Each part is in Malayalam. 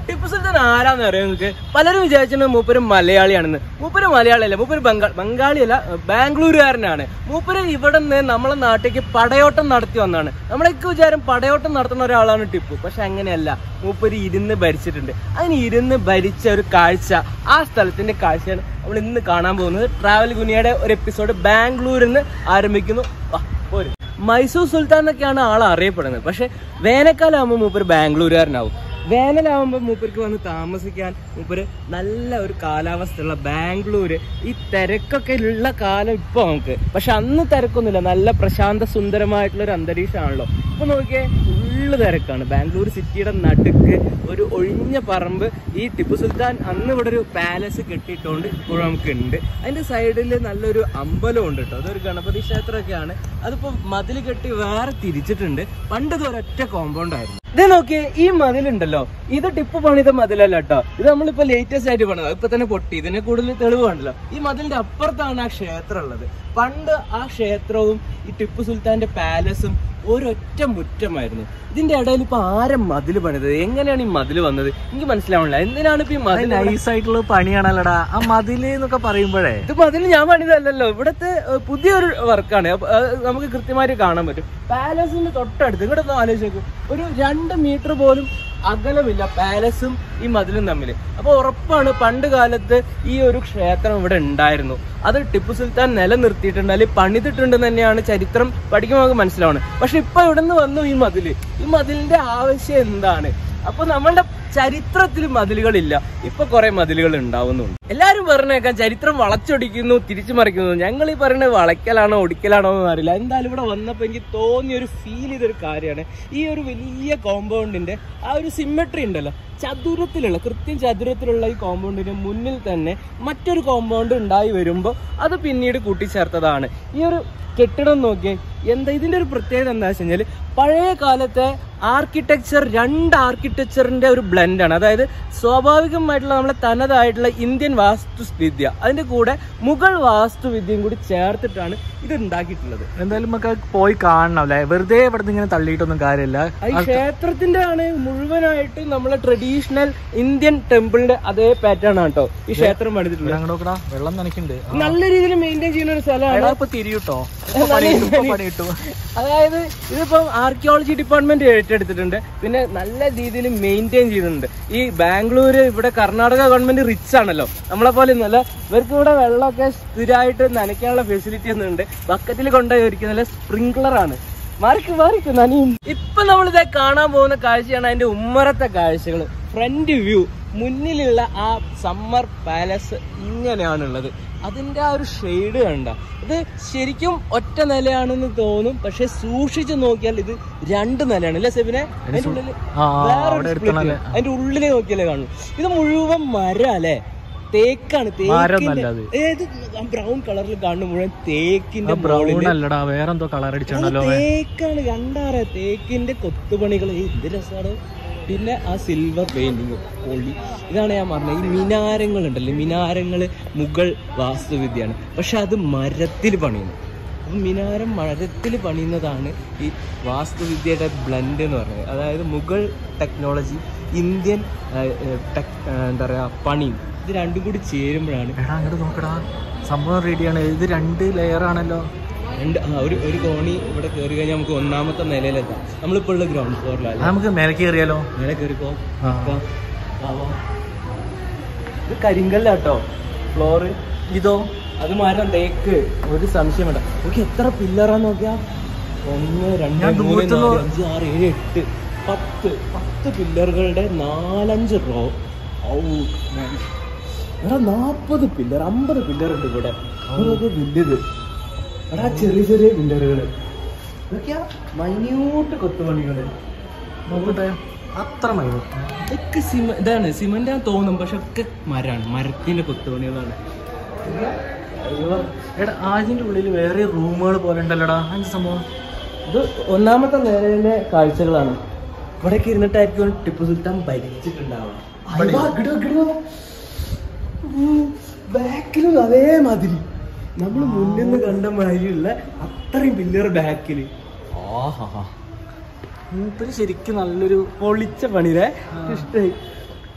ടിപ്പു സുൽത്താൻ ആരാന്ന് അറിയാം നിങ്ങൾക്ക് പലരും വിചാരിച്ചിട്ടുണ്ട് മൂപ്പര് മലയാളിയാണെന്ന് മൂപ്പര് മലയാളിയല്ല മൂപ്പര് ബംഗാൾ ബംഗാളിയല്ല ബാംഗ്ലൂരുകാരനാണ് മൂപ്പര് ഇവിടെ നിന്ന് നമ്മളെ നാട്ടിലേക്ക് പടയോട്ടം നടത്തി വന്നാണ് നമ്മളൊക്കെ വിചാരം പടയോട്ടം നടത്തുന്ന ഒരാളാണ് ടിപ്പു പക്ഷെ അങ്ങനെയല്ല മൂപ്പര് ഇരുന്ന് ഭരിച്ചിട്ടുണ്ട് അങ്ങനെ ഇരുന്ന് ഭരിച്ച ഒരു കാഴ്ച ആ സ്ഥലത്തിന്റെ കാഴ്ചയാണ് നമ്മൾ ഇന്ന് കാണാൻ പോകുന്നത് ട്രാവൽ ഗുനിയുടെ ഒരു എപ്പിസോഡ് ബാംഗ്ലൂരിൽ നിന്ന് ആരംഭിക്കുന്നു വാ, പോര് മൈസൂർ സുൽത്താൻ എന്നൊക്കെയാണ് ആൾ അറിയപ്പെടുന്നത് പക്ഷെ വേനൽക്കാലമാകുമ്പോൾ മൂപ്പര് ബാംഗ്ലൂരുകാരനാവും വേനലാവുമ്പോൾ മൂപ്പർക്ക് വന്ന് താമസിക്കാൻ മൂപ്പര് നല്ല ഒരു കാലാവസ്ഥയുള്ള ബാംഗ്ലൂര് ഈ തിരക്കൊക്കെ ഉള്ള കാലം ഇപ്പൊ നമുക്ക് പക്ഷെ അന്ന് തിരക്കൊന്നുമില്ല നല്ല പ്രശാന്ത സുന്ദരമായിട്ടുള്ള ഒരു അന്തരീക്ഷമാണല്ലോ ഇപ്പൊ നോക്കിയേ ഫുള്ള് തിരക്കാണ് ബാംഗ്ലൂർ സിറ്റിയുടെ നടുക്ക് ഒരു ഒഴിഞ്ഞ പറമ്പ് ഈ ടിപ്പു സുൽത്താൻ അന്ന് ഇവിടെ ഒരു പാലസ് കെട്ടിയിട്ടുണ്ട് ഇപ്പോഴും നമുക്ക് ഉണ്ട് അതിന്റെ സൈഡിൽ നല്ലൊരു അമ്പലം ഉണ്ട് കേട്ടോ അതൊരു ഗണപതി ക്ഷേത്രമൊക്കെയാണ് അതിപ്പോ മതിൽ കെട്ടി വേറെ തിരിച്ചിട്ടുണ്ട് പണ്ട് ഇത് ഒരൊറ്റ കോമ്പൗണ്ട് ആയിരുന്നു ഇത് നോക്കിയേ ഈ മതിലുണ്ടല്ലോ ഇത് ടിപ്പ് പണിത മതിലല്ല കേട്ടോ ഇത് നമ്മളിപ്പോ ലേറ്റസ്റ്റ് ആയിട്ട് പണിത് ഇപ്പൊ തന്നെ പൊട്ടി ഇതിനെ കൂടുതൽ തെളിവ് കണ്ടല്ലോ ഈ മതിലിന്റെ അപ്പുറത്താണ് ആ ക്ഷേത്രം ഉള്ളത് പണ്ട് ആ ക്ഷേത്രവും ഈ ടിപ്പു സുൽത്താന്റെ പാലസും ഒരൊറ്റ മുറ്റമായിരുന്നു ഇതിന്റെ ഇടയിൽ ഇപ്പൊ ആരെ മതില് പണിതത് എങ്ങനെയാണ് ഈ മതില് വന്നത് എനിക്ക് മനസ്സിലാവണില്ല എന്തിനാണ് ഇപ്പൊ ഈ മതിൽ നൈസ് ആയിട്ടുള്ള പണിയാണല്ലടാ ആ മതില് എന്നൊക്കെ പറയുമ്പോഴേ ഇത് മതിൽ ഞാൻ പണിതല്ലല്ലോ ഇവിടുത്തെ ഏഹ്, പുതിയൊരു വർക്കാണ് അപ്പൊ അത് നമുക്ക് കൃത്യമായിട്ട് കാണാൻ പറ്റും പാലസിന്റെ തൊട്ടടുത്ത് ഇവിടെ ഒന്ന് ആലോചിച്ച് നോക്കൂ ഒരു രണ്ട് മീറ്റർ പോലും അകലമില്ല പാലസും ഈ മതിലും തമ്മിൽ അപ്പൊ ഉറപ്പാണ് പണ്ട് കാലത്ത് ഈ ഒരു ക്ഷേത്രം ഇവിടെ ഉണ്ടായിരുന്നു അത് ടിപ്പു സുൽത്താൻ നിലനിർത്തിയിട്ടുണ്ട് അല്ലെങ്കിൽ പണിതിട്ടുണ്ടെന്ന് തന്നെയാണ് ചരിത്രം പഠിക്കുമ്പോൾ നമുക്ക് മനസ്സിലാവുന്നത് പക്ഷെ ഇപ്പൊ ഇവിടെ നിന്ന് വന്നു ഈ മതില് ഈ മതിലിന്റെ ആവശ്യം എന്താണ് അപ്പൊ നമ്മളുടെ ചരിത്രത്തിൽ മതിലുകളില്ല ഇപ്പൊ കുറെ മതിലുകൾ ഉണ്ടാവുന്നുണ്ട് എല്ലാരും പറഞ്ഞേക്കാം ചരിത്രം വളച്ചൊടിക്കുന്നു തിരിച്ചു മറിക്കുന്നു ഞങ്ങൾ ഈ പറയുന്നത് വളയ്ക്കലാണോ ഒടിക്കലാണോ എന്ന് അറിയില്ല എന്തായാലും ഇവിടെ വന്നപ്പോൾ എനിക്ക് തോന്നിയ ഒരു ഫീൽ ചെയ്തൊരു കാര്യമാണ് ഈ ഒരു വലിയ കോമ്പൗണ്ടിന്റെ ആ ഒരു സിമെട്രി ഉണ്ടല്ലോ ചതുരത്തിലുള്ള കൃത്യം ചതുരത്തിലുള്ള ഈ കോമ്പൗണ്ടിന് മുന്നിൽ തന്നെ മറ്റൊരു കോമ്പൗണ്ട് ഉണ്ടായി വരുമ്പോൾ അത് പിന്നീട് കൂട്ടിച്ചേർത്തതാണ് ഈ ഒരു കെട്ടിടം നോക്കിയേ എന്താ ഇതിന്റെ ഒരു പ്രത്യേകത എന്താ വെച്ച് കഴിഞ്ഞാൽ പഴയ കാലത്തെ ആർക്കിടെക്ചർ രണ്ട് ആർക്കിടെക്ചറിന്റെ ഒരു ബ്ലെൻഡാണ് അതായത് സ്വാഭാവികമായിട്ടുള്ള നമ്മളെ തനതായിട്ടുള്ള ഇന്ത്യൻ വാസ്തുവിദ്യ അതിന്റെ കൂടെ മുഗൾ വാസ്തുവിദ്യയും കൂടി ചേർത്തിട്ടാണ് ഇത് ഉണ്ടാക്കിയിട്ടുള്ളത് എന്തായാലും നമുക്ക് അത് പോയി കാണണം അല്ലെ വെറുതെ ഇവിടെ ഇങ്ങനെ തള്ളിയിട്ടൊന്നും കാര്യമില്ല ഈ ക്ഷേത്രത്തിന്റെ ആണ് മുഴുവനായിട്ട് നമ്മളെ ട്രഡീഷണൽ ഇന്ത്യൻ ടെമ്പിളിന്റെ അതേ പാറ്റേൺ ആണ് കേട്ടോ ഈ ക്ഷേത്രം പണിതിട്ടുള്ളത് അങ്ങോട്ട് നോക്കടാ വെള്ളം നനയ്ക്കുന്നുണ്ട് നല്ല രീതിയിൽ മെയിൻറ്റെയിൻ ചെയ്യുന്ന ഒരു സ്ഥലമാണ് എടാ ഇപ്പൊ തിരിയൂട്ടോ ഇപ്പൊ പണി കിട്ടും, ഇപ്പൊ പണി കിട്ടും അതായത് ഇതിപ്പം ആർക്കിയോളജി ഡിപ്പാർട്ട്മെന്റ് ഏറ്റെടുത്തിട്ടുണ്ട് പിന്നെ നല്ല രീതിയിൽ മെയിൻറ്റെയിൻ ചെയ്യുന്നുണ്ട് ഈ ബാംഗ്ലൂര് ഇവിടെ കർണാടക ഗവൺമെന്റ് റിച്ച് ആണല്ലോ നമ്മളെ പോലെ ഒന്നുമല്ല ഇവർക്ക് ഇവിടെ വെള്ളമൊക്കെ സ്ഥിരമായിട്ട് നനയ്ക്കാനുള്ള ഫെസിലിറ്റി ഒന്നുണ്ട് ബക്കറ്റിൽ കൊണ്ടുപോയി ഒരിക്കുന്ന സ്പ്രിംഗ്ലർ ആണ് മാറിക്ക് മാറിക്ക് നനിയും ഇപ്പൊ നമ്മളിത് കാണാൻ പോകുന്ന കാഴ്ചയാണ് അതിന്റെ ഉമ്മറത്തെ കാഴ്ചകൾ ഫ്രണ്ട് വ്യൂ മുന്നിലുള്ള ആ സമ്മർ പാലസ് ഇങ്ങനെയാണുള്ളത് അതിന്റെ ആ ഒരു ഷെയ്ഡ് കണ്ട ഇത് ശരിക്കും ഒറ്റ നിലയാണെന്ന് തോന്നും പക്ഷെ സൂക്ഷിച്ചു നോക്കിയാൽ ഇത് രണ്ട് നിലയാണ് അല്ലേ സെബിനെ അതിന്റെ ഉള്ളില് ആ, ആ, വേറൊരു അവിടെ split. എടുത്തണല്ലേ. അതിന്റെ ഉള്ളിലെ നോക്കിയാലേ കാണും ഇത് മുഴുവൻ മര അല്ലേ തേക്കാണ് മരമൊന്നല്ല അത്. ഏത് ബ്രൗൺ കളറിൽ കാണുന്ന മുഴുവൻ തേക്കിന്റെ ബ്രൗൺ മുകളില് അല്ലടാ വേറെന്തോ കളർ അടിച്ചാണല്ലോ അത് തേക്കാണ് കണ്ടാറ തേക്കിന്റെ കൊത്തുപണികൾ എന്ത് രസമാണ് പിന്നെ ആ സിൽവർ പെയിന്റിങ് പൊളി ഇതാണ് ഞാൻ പറഞ്ഞത് ഈ മിനാരങ്ങൾ ഉണ്ടല്ലോ മിനാരങ്ങൾ മുഗൾ വാസ്തുവിദ്യയാണ് പക്ഷെ അത് മരത്തിൽ പണിയുന്നു അപ്പം മിനാരം മരത്തിൽ പണിയുന്നതാണ് ഈ വാസ്തുവിദ്യയുടെ ബ്ലെൻഡ് എന്ന് പറയുന്നത് അതായത് മുഗൾ ടെക്നോളജി ഇന്ത്യൻ ആ, ഏ, ടെക് ആ, എന്താ പറയുക പണിയും ഇത് രണ്ടും കൂടി ചേരുമ്പോഴാണ് എടാ അങ്ങോട്ട് നോക്കടാ സംഭവം റെഡിയാണ് ഇത് രണ്ട് ലെയർ ആണല്ലോ രണ്ട് ആ, ഒരു ഒരു കോണി ഇവിടെ കയറി കഴിഞ്ഞാൽ നമുക്ക് ഒന്നാമത്തെ നിലയിലെത്താം നമ്മളിപ്പോൾ ഉള്ള ഗ്രൗണ്ട് അത് ഫ്ലോറിലല്ല നമുക്ക് മേലെ കയറിയാലോ മേലെ കയറിപ്പോ ആ. ഇത് കരിങ്കല്ലാട്ടോ ഫ്ലോറ് ഇതോ അത് മരം തേക്ക് ഒരു സംശയം വേണ്ട നോക്കി എത്ര പില്ലറാന്ന് നോക്കിയാ ഒന്ന് രണ്ട് ഞാൻ മൂന്ന് ദൂരത്ത് നാല് അഞ്ച് ആറ് ഏഴ് എട്ട് പത്ത് പത്ത് പില്ലറുകളുടെ നാലഞ്ച് റോ ഔ man. എടാ നാപ്പത് പില്ലർ അമ്പത് പില്ലർ ഉണ്ട് ഇവിടെ അതൊക്കെ വലുത് എടാ ചെറിയ ചെറിയ പില്ലറുകള് നോക്കിയാ മൈന്യൂട്ട് കൊത്തുപണികള് നോക്കട്ടെ അത്ര മതി ഇതൊക്കെ സിമ ഇതാണ് സിമന്റ് ആണെന്ന് തോന്നും പക്ഷെ ഒക്കെ മരാണ് മരത്തിന്റെ കൊത്തുപണികളാണ് അയ്യോ എടാ അതിന്റെ ഉള്ളിൽ വേറെ റൂമുകൾ പോലെ ഉണ്ടല്ലോടാ അഞ്ച് സംഭവം ഇത് ഒന്നാമത്തെ നിലയിലെ കാഴ്ചകളാണ് ഇവിടേക്ക് ഇരുന്നിട്ടായിരിക്കും ടിപ്പു സുൽത്താൻ ഭരിച്ചിട്ടുണ്ടാവുക ബാക്കിലും അതേമാതിരി നമ്മൾ മുന്നിൽ നിന്ന് കണ്ട മാതിരിയുള്ള അത്രയും പില്ലർ ബാക്കില് ആഹാ മൂപ്പര് ശരിക്കും നല്ലൊരു പൊളിച്ച പണിരെ ഇഷ്ടായി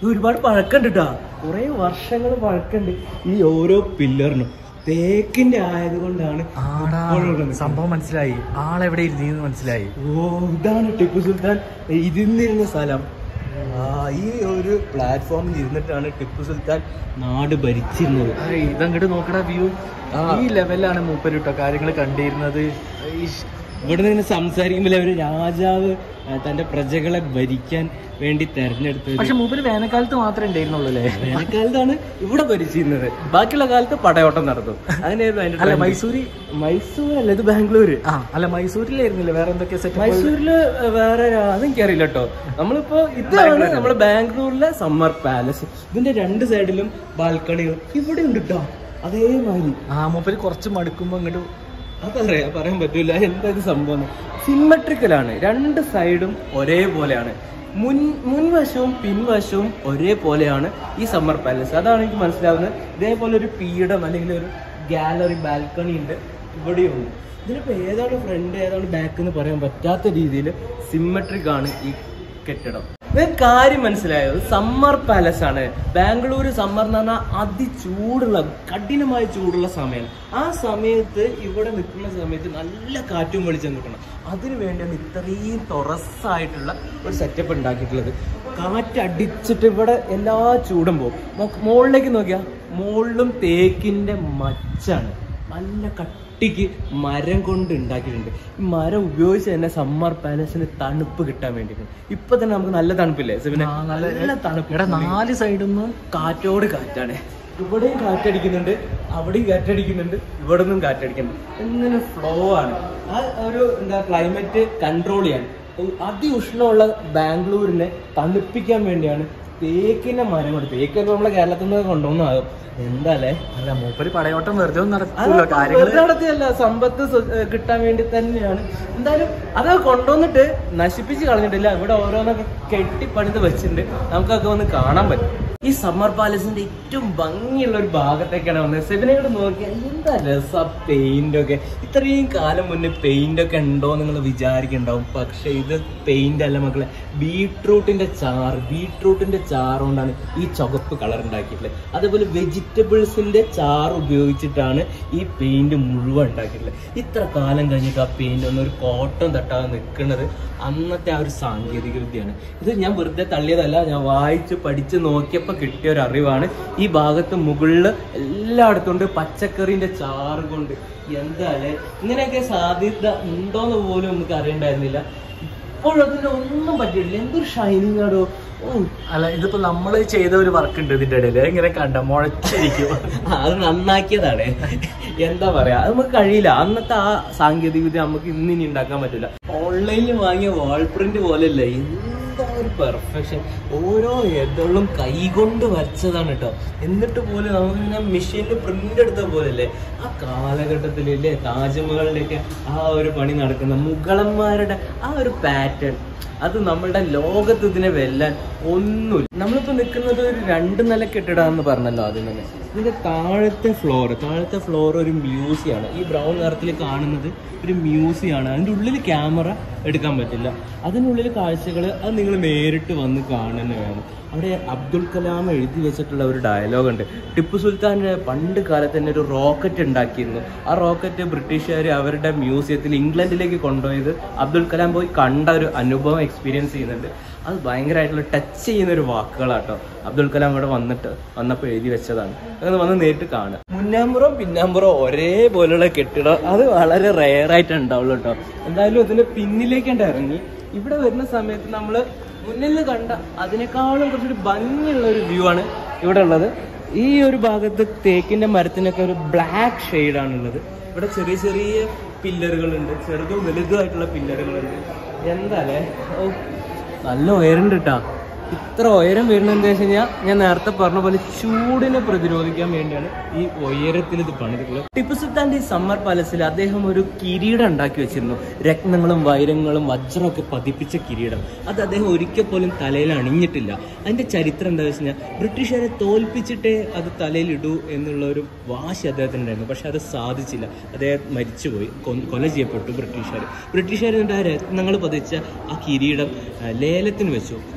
ഇത് ഒരുപാട് പഴക്കമുണ്ട് കേട്ടാ കുറെ വർഷങ്ങൾ പഴക്കമുണ്ട് ഈ ഓരോ പില്ലറിനും തേക്കിന്റെ ആയതുകൊണ്ടാണ് ഇപ്പോഴും ഉള്ളത്. സംഭവം മനസ്സിലായി ആളെവിടെ ഇരുന്നീന്ന് മനസ്സിലായി ഓ ഇതാണ് ടിപ്പു സുൽത്താൻ ഇരുന്നിരുന്ന സ്ഥലം ആ ഈ ഒരു പ്ലാറ്റ്ഫോമിൽ ഇരുന്നിട്ടാണ് ടിപ്പു സുൽത്താൻ നാട് ഭരിച്ചിരുന്നത് ഇതങ്ങോട്ട് നോക്കണ വ്യൂ ആ. ഈ ലെവലിലാണ് മൂപ്പര് കേട്ടോ കാര്യങ്ങൾ കണ്ടിരുന്നത് ഈശ്. ഇവിടെ നിന്ന് സംസാരിക്കുമ്പോൾ ഒരു രാജാവ് ആ, തന്റെ പ്രജകളെ ഭരിക്കാൻ വേണ്ടി തെരഞ്ഞെടുത്തത് പക്ഷെ മൂപ്പര് വേനൽക്കാലത്ത് മാത്രമേ ഉണ്ടായിരുന്നുള്ളൂ അല്ലേ വേനൽക്കാലത്താണ് ഇവിടെ ഭരിച്ചിരുന്നത് ബാക്കിയുള്ള കാലത്ത് പടയോട്ടം നടത്തും അങ്ങനെയായിരുന്നു അതിന്റെ അല്ല trend. മൈസൂരി മൈസൂർ അല്ല ഇത് ബാംഗ്ലൂര് ആ അല്ല മൈസൂരിലായിരുന്നില്ല വേറെ എന്തൊക്കെ സെറ്റ് മൈസൂരില് വേറെ രാ- അതെനിക്കറിയില്ല കേട്ടോ നമ്മളിപ്പോ ഇതാണ് നമ്മുടെ ബാംഗ്ലൂരിലെ സമ്മർ പാലസ് ഇതിന്റെ രണ്ട് സൈഡിലും ബാൽക്കണികൾ ഇവിടെ ഉണ്ട് കേട്ടോ അതേമാതിരി ആ മൂപ്പര് കുറച്ച് മടുക്കുമ്പോ ഇങ്ങോട്ട് അതറിയാം പറയാൻ പറ്റൂല എന്താ ഇത് സംഭവം സിമ്മട്രിക്കലാണ് രണ്ട് സൈഡും ഒരേപോലെയാണ് മുൻ മുൻവശവും പിൻവശവും ഒരേപോലെയാണ് ഈ സമ്മർ പാലസ് അതാണ് എനിക്ക് മനസ്സിലാവുന്നത് ഇതേപോലെ ഒരു പീഠം അല്ലെങ്കിൽ ഒരു ഗാലറി ബാൽക്കണി ഉണ്ട് ഇവിടെയുണ്ട് ഇതിലിപ്പോ ഏതാണ് ഫ്രണ്ട് ഏതാണ് ബാക്ക് എന്ന് പറയാൻ പറ്റാത്ത രീതിയിൽ സിമ്മട്രിക് ആണ് ഈ കെട്ടിടം നിങ്ങൾക്ക് കാര്യം മനസ്സിലായോ സമ്മർ പാലസ് ആണ് ബാംഗ്ലൂർ സമ്മർ എന്ന് പറഞ്ഞാൽ അതിചൂടുള്ള കഠിനമായ ചൂടുള്ള സമയം ആ സമയത്ത് ഇവിടെ നിൽക്കുന്ന സമയത്ത് നല്ല കാറ്റും വെളിച്ചം കിട്ടണം അതിനു വേണ്ടിയാണ് ഇത്രയും തുറസ്സായിട്ടുള്ള ഒരു സെറ്റപ്പ് ഉണ്ടാക്കിയിട്ടുള്ളത് കാറ്റ് അടിച്ചിട്ട് ഇവിടെ എല്ലാ ചൂടും പോകും നോക്ക് മുകളിലേക്ക് നോക്കിയാൽ മുകളിലും തേക്കിന്റെ മച്ചാണ് നല്ല കട്ടിക്ക് മരം കൊണ്ട് ഉണ്ടാക്കിയിട്ടുണ്ട് ഈ മരം ഉപയോഗിച്ച് തന്നെ സമ്മർ പാലസിന് തണുപ്പ് കിട്ടാൻ വേണ്ടിയിട്ട് ഇപ്പൊ തന്നെ നമുക്ക് നല്ല തണുപ്പില്ലേ സെബിനെ ആ, നല്ല- നല്ല തണുപ്പ് ഇവിടെ നാല് സൈഡിൽ നിന്നും കാറ്റോട് കാറ്റാണ് ഇവിടെയും കാറ്റടിക്കുന്നുണ്ട് അവിടെയും കാറ്റടിക്കുന്നുണ്ട് ഇവിടെ നിന്നും കാറ്റടിക്കുന്നുണ്ട് ഇങ്ങനെ ഫ്ലോ ആണ് ആ ഒരു എന്താ ക്ലൈമറ്റ് കൺട്രോൾ ചെയ്യാൻ ഉ- അതിഉഷ്ണമുള്ള ബാംഗ്ലൂരിനെ തണുപ്പിക്കാൻ വേണ്ടിയാണ് തേക്കിന്റെ മരം കൊണ്ട് തേക്കൊക്കെ നമ്മളെ കേരളത്തിൽ നിന്ന് കൊണ്ടുവന്നാകും എന്താല്ലേ അല്ല മൂപ്പര് പടയോട്ടം വെറുതെ ഒന്നും അത് നടക്കൂല കാര്യങ്ങൾ വെറുതെ നടത്തിയല്ല സമ്പത്ത് സ്വ- ഏഹ് കിട്ടാൻ വേണ്ടി തന്നെയാണ് എന്തായാലും അത് കൊണ്ടുവന്നിട്ട് നശിപ്പിച്ച് കളഞ്ഞിട്ടില്ല ഇവിടെ ഓരോന്നൊക്കെ കെട്ടിപ്പണിത് വെച്ചിട്ടുണ്ട് നമുക്കൊക്കെ ഒന്ന് കാണാൻ പറ്റും ഈ സമ്മർ പാലസിന്റെ ഏറ്റവും ഭംഗിയുള്ള ഒരു ഭാഗത്തേക്കാണ് വന്നത് സെബിനെ കൂടെ നോക്കിയാൽ എന്താ രസം പെയിന്റ് ഒക്കെ ഇത്രയും കാലം മുന്നേ പെയിന്റ് ഒക്കെ ഉണ്ടോ നിങ്ങൾ വിചാരിക്കുന്നുണ്ടാവും പക്ഷെ ഇത് പെയിന്റ് അല്ല മക്കളെ ബീട്രൂട്ടിന്റെ ചാറ് ബീട്രൂട്ടിന്റെ ചാറ് കൊണ്ടാണ് ഈ ചുവപ്പ് കളർ ഉണ്ടാക്കിയിട്ടുള്ളത് അതേപോലെ വെജിറ്റബിൾസിന്റെ ചാറ് ഉപയോഗിച്ചിട്ടാണ് ഈ പെയിന്റ് മുഴുവൻ ഉണ്ടാക്കിയിട്ടുള്ളത് ഇത്ര കാലം കഴിഞ്ഞിട്ട് ആ പെയിന്റ് ഒന്നും ഒരു കോട്ടം തട്ടാതെ നിൽക്കുന്നത് അന്നത്തെ ആ ഒരു സാങ്കേതിക വിദ്യയാണ് ഇത് ഞാൻ വെറുതെ തള്ളിയതല്ല ഞാൻ വായിച്ച് പഠിച്ച് നോക്കിയപ്പോൾ കിട്ടിയ ഒരു അറിവാണ് ഈ ഭാഗത്ത് മുകളിൽ എല്ലായിടത്തും ഉണ്ട് പച്ചക്കറിന്റെ ചാറ് കൊണ്ട് എന്താ അല്ലേ ഇങ്ങനെയൊക്കെ സാധ്യത ഉണ്ടോന്ന് പോലും നമുക്ക് അറിയണ്ടായിരുന്നില്ല ഇപ്പോഴും അതിന്റെ ഒന്നും പറ്റിയിട്ടില്ല എന്തൊരു ഷൈനിങ് ആടോ ഓ അല്ല ഇതിപ്പോ നമ്മള് ചെയ്ത ഒരു വർക്ക് ഉണ്ട് ഇതിന്റെ ഇടയിൽ ഇങ്ങനെ കണ്ട മുളച്ചിരിക്കും ആ, അത് നന്നാക്കിയതാണ് എന്താ പറയാ അത് നമുക്ക് കഴിയില്ല അന്നത്തെ ആ സാങ്കേതിക വിദ്യ നമുക്ക് ഇന്ന് ഇനി ഉണ്ടാക്കാൻ പറ്റില്ല ഓൺലൈനിൽ വാങ്ങിയ വാൾ പ്രിന്റ് പോലെയല്ല എന്താ ഒരു പെർഫെക്ഷൻ ഓരോ എതളും കൈകൊണ്ട് വരച്ചതാണ് കേട്ടോ എന്നിട്ട് പോലും നമുക്ക് ഇങ്ങനെ മെഷീനിൽ പ്രിന്റ് എടുത്ത പോലെയല്ലേ ആ കാലഘട്ടത്തിൽ അല്ലേ താജ്മഹലിന്റെയൊക്കെ ആ ഒരു പണി നടക്കുന്ന മുഗളന്മാരുടെ ആ ഒരു പാറ്റേൺ അത് നമ്മളുടെ ലോകത്ത് ഇതിനെ വെല്ലാൻ ഒന്നുമില്ല നമ്മളിപ്പോ നിൽക്കുന്നത് ഒരു രണ്ട് നില കെട്ടിടാന്ന് പറഞ്ഞല്ലോ ആദ്യം തന്നെ ഇതിന്റെ താഴത്തെ ഫ്ലോർ താഴത്തെ ഫ്ലോർ ഒരു മ്യൂസിയം ആണ് ഈ ബ്രൗൺ നിറത്തിൽ കാണുന്നത് ഒരു മ്യൂസിയം ആണ് അതിന്റെ ഉള്ളിൽ ക്യാമറ എടുക്കാൻ പറ്റില്ല അതിനുള്ളിൽ കാഴ്ചകൾ അത് നിങ്ങൾ നേരിട്ട് വന്ന് കാണുന്നത് വേണം അവിടെ അബ്ദുൽ കലാം എഴുതി വെച്ചിട്ടുള്ള ഒരു ഡയലോഗ് ഉണ്ട് ടിപ്പു സുൽത്താൻ്റെ പണ്ട് കാലത്ത് തന്നെ ഒരു റോക്കറ്റ് ഉണ്ടാക്കിയിരുന്നു ആ റോക്കറ്റ് ബ്രിട്ടീഷുകാർ അവരുടെ മ്യൂസിയത്തിൽ ഇംഗ്ലണ്ടിലേക്ക് കൊണ്ടുപോയത് അബ്ദുൽ കലാം പോയി കണ്ട ഒരു അനുഭവം എക്സ്പീരിയൻസ് ചെയ്യുന്നുണ്ട് അത് ഭയങ്കരമായിട്ടുള്ള ടച്ച് ചെയ്യുന്ന ഒരു വാക്കുകളാട്ടോ അബ്ദുൽ കലാം ഇവിടെ വന്നിട്ട് വന്നപ്പോൾ എഴുതി വെച്ചതാണ് അത് വന്ന് നേരിട്ട് കാണുക മുന്നാമ്പുറം പിന്നാമ്പുറം ഒരേപോലുള്ള കെട്ടിടം അത് വളരെ റെയർ ആയിട്ട് ഉണ്ടാവുള്ളൂ കേട്ടോ എന്തായാലും ഇതിന്റെ പിന്നിലേക്കാണ്ട് ഇറങ്ങി ഇവിടെ വരുന്ന സമയത്ത് നമ്മൾ മുന്നിൽ നിന്ന് കണ്ട അതിനേക്കാളും കുറച്ചൊരു ഭംഗിയുള്ള ഒരു വ്യൂ ആണ് ഇവിടെ ഉള്ളത് ഈ ഒരു ഭാഗത്ത് തേക്കിന്റെ മരത്തിനൊക്കെ ഒരു ബ്ലാക്ക് ഷെയ്ഡാണുള്ളത് ഇവിടെ ചെറിയ ചെറിയ പില്ലറുകളുണ്ട് ചെറുതും വലുതുമായിട്ടുള്ള പില്ലറുകളുണ്ട് എന്താല്ലേ ഓ നല്ല ഉയരണ്ട് കേട്ടാ ഇത്ര ഉയരം വരുന്നത് എന്താ വെച്ച് കഴിഞ്ഞാൽ ഞാൻ നേരത്തെ പറഞ്ഞ പോലെ ചൂടിനെ പ്രതിരോധിക്കാൻ വേണ്ടിയാണ് ഈ ഉയരത്തിൽ ഇത് പണിതിട്ടുള്ളത് ടിപ്പു സുൽത്താന്റെ ഈ സമ്മർ പാലസിൽ അദ്ദേഹം ഒരു കിരീടം ഉണ്ടാക്കി വെച്ചിരുന്നു രത്നങ്ങളും വൈരങ്ങളും വജ്രമൊക്കെ പതിപ്പിച്ച കിരീടം അത് അദ്ദേഹം ഒരിക്കൽ പോലും തലയിൽ അണിഞ്ഞിട്ടില്ല അതിന്റെ ചരിത്രം എന്താ വെച്ച് കഴിഞ്ഞാൽ ബ്രിട്ടീഷുകാരെ തോൽപ്പിച്ചിട്ടേ അത് തലയിൽ ഇടൂ എന്നുള്ള ഒരു വാശി അദ്ദേഹത്തിനുണ്ടായിരുന്നു പക്ഷെ അത് സാധിച്ചില്ല അദ്ദേഹം മരിച്ചുപോയി കൊ- കൊല ചെയ്യപ്പെട്ടു ബ്രിട്ടീഷുകാർ ബ്രിട്ടീഷുകാർ എന്നിട്ട് ആ രത്നങ്ങൾ പതിച്ച ആ കിരീടം ആ, ലേലത്തിന് വെച്ചു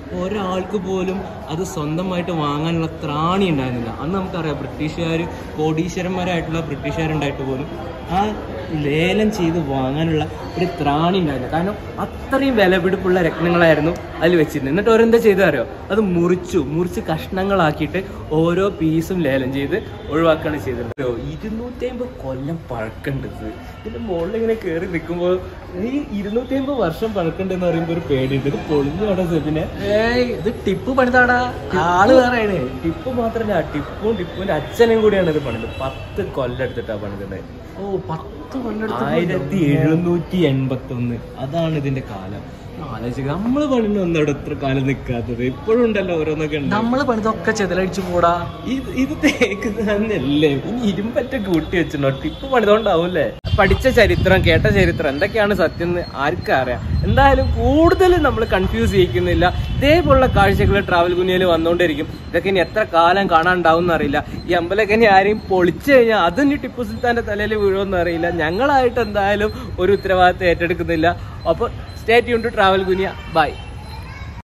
ഒരാൾക്ക് പോലും അത് സ്വന്തമായിട്ട് വാങ്ങാനുള്ള ത്രാണി ഉണ്ടായിരുന്നില്ല അന്ന് നമുക്കറിയാം ബ്രിട്ടീഷുകാർ കോടീശ്വരന്മാരായിട്ടുള്ള ബ്രിട്ടീഷുകാരുണ്ടായിട്ട് പോലും ആ ലേലം ചെയ്ത് വാങ്ങാനുള്ള ഒരു ത്രാണി ഉണ്ടായിരുന്നു കാരണം അത്രയും വിലപിടിപ്പുള്ള രത്നങ്ങളായിരുന്നു അതിൽ വെച്ചിരുന്നത് എന്നിട്ട് ഓരെന്താ ചെയ്തു അറിയോ അത് മുറിച്ചു മുറിച്ച് കഷ്ണങ്ങളാക്കിയിട്ട് ഓരോ പീസും ലേലം ചെയ്ത് ഒഴിവാക്കുകയാണ് ചെയ്തത് ഇരുന്നൂറ്റി അമ്പത് കൊല്ലം പഴക്കണ്ടത് ഇതിന്റെ മുകളിൽ ഇങ്ങനെ കയറി നിൽക്കുമ്പോൾ ഈ ഇരുന്നൂറ്റി അമ്പത് വർഷം പഴക്കണ്ടെന്ന് പറയുമ്പോൾ ഒരു പേടിയുണ്ട് ഇത് പൊളിഞ്ഞു അവിടെ സെബിനെ ഏയ് ഇത് ടിപ്പ് പണിതാടാ ആള് വേറെയാണ് ടിപ്പ് മാത്രമല്ല ടിപ്പും ടിപ്പുവിന്റെ അച്ഛനും കൂടിയാണ് ഇത് പണിത് പത്ത് കൊല്ലം എടുത്തിട്ടാ പണിതത് ഓ പത്ത് കൊല്ലം ആയിരത്തി എഴുന്നൂറ്റി എൺപത്തി ഒന്ന് അതാണ് ഇതിന്റെ കാലം ആലോചിക്കുക നമ്മള് പണിന് ഒന്നവിടെ എത്ര കാലം നിൽക്കാത്തത് ഇപ്പോഴും ഉണ്ടല്ലോ ഓരോന്നൊക്കെ ഉണ്ട് നമ്മള് പണിതൊക്കെ ചെതലടിച്ചു പോടാ ഇത് ഇത് തേക്ക് തന്നെയല്ലേ ഇനി ഇരുമ്പറ്റ കൂട്ടി വെച്ചിട്ടുണ്ടോ ടിപ്പ് പണിതോണ്ടാവൂലേ പഠിച്ച ചരിത്രം കേട്ട ചരിത്രം എന്തൊക്കെയാണ് സത്യം എന്ന് ആർക്കും അറിയാം എന്തായാലും കൂടുതൽ നമ്മൾ കൺഫ്യൂസ് ചെയ്യിക്കുന്നില്ല ഇതേപോലുള്ള കാഴ്ചകൾ ട്രാവൽ കുനിയിൽ വന്നുകൊണ്ടിരിക്കും ഇതൊക്കെ ഇനി എത്ര കാലം കാണാണ്ടാവും അറിയില്ല ഈ അമ്പലമൊക്കെ ഇനി ആരെയും പൊളിച്ചു കഴിഞ്ഞാൽ അത് ഇനി ടിപ്പു സുൽത്താന്റെ തലയിൽ വീഴുമെന്ന് അറിയില്ല ഞങ്ങളായിട്ട് എന്തായാലും ഒരു ഉത്തരവാദിത്തം ഏറ്റെടുക്കുന്നില്ല അപ്പോൾ സ്റ്റേ ട്യൂൺ ടു ട്രാവൽ കുനിയ ബൈ